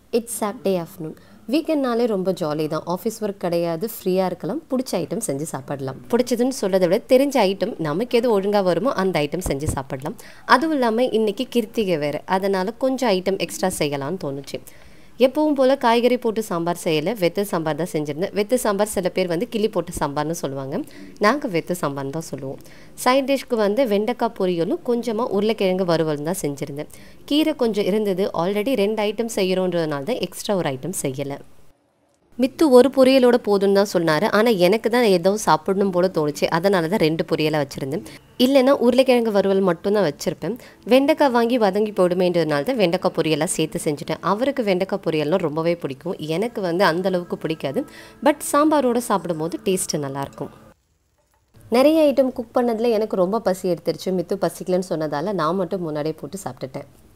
it's Saturday afternoon வீக்கெண்ட்னாலே ரொம்ப jolly தான் office work கிடையாது ஃப்ரீயாக இருக்கலாம் பிடிச்ச ஐட்டம் செஞ்சு சாப்பிடலாம் பிடிச்சதுன்னு சொல்கிறத விட தெரிஞ்ச ஐட்டம் நமக்கு எது ஒழுங்காக வருமோ அந்த ஐட்டம் செஞ்சு சாப்பிடலாம் அதுவும் இல்லாமல் இன்றைக்கி கிருத்திகை வேறு அதனால் கொஞ்சம் ஐட்டம் எக்ஸ்ட்ரா செய்யலாம்னு தோணுச்சு எப்பவும் போல் காய்கறி போட்டு சாம்பார் செய்யலை வெத்து சாம்பார் தான் செஞ்சுருந்தேன் வெத்து சாம்பார் சில பேர் வந்து கிளி போட்டு சாம்பார்னு சொல்லுவாங்க நாங்கள் வெத்து சாம்பார்னு தான் சொல்லுவோம் சைட் டிஷ்க்கு வந்து வெண்டைக்காய் பொரியலும் கொஞ்சமாக உருளைக்கிழங்கு வறுவல் தான் செஞ்சுருந்தேன் கீரை கொஞ்சம் இருந்தது ஆல்ரெடி ரெண்டு ஐட்டம் செய்கிறோன்றதுனால தான் எக்ஸ்ட்ரா ஒரு ஐட்டம் செய்யலை மித்து ஒரு பொரியலோட போதும்னு தான் சொன்னார் ஆனால் எனக்கு தான் ஏதோ சாப்பிடணும் போல தோணுச்சு அதனால தான் ரெண்டு பொரியலை வச்சுருந்தேன் இல்லைன்னா உருளைக்கிழங்கு வறுவல் மட்டும்தான் வச்சுருப்பேன் வெண்டைக்காய் வாங்கி வதங்கி போடுமேன்றதுனால தான் வெண்டைக்காய் பொரியலாக சேர்த்து செஞ்சுட்டேன் அவருக்கு வெண்டைக்காய் பொரியல்லாம் ரொம்பவே பிடிக்கும் எனக்கு வந்து அந்த அளவுக்கு பிடிக்காது பட் சாம்பாரோடு சாப்பிடும்போது டேஸ்ட்டு நல்லாயிருக்கும் நிறைய ஐட்டம் குக் பண்ணதில் எனக்கு ரொம்ப பசி எடுத்துருச்சு மித்து பசிக்கலன்னு சொன்னதால் நான் மட்டும் முன்னாடியே போட்டு சாப்பிட்டுட்டேன்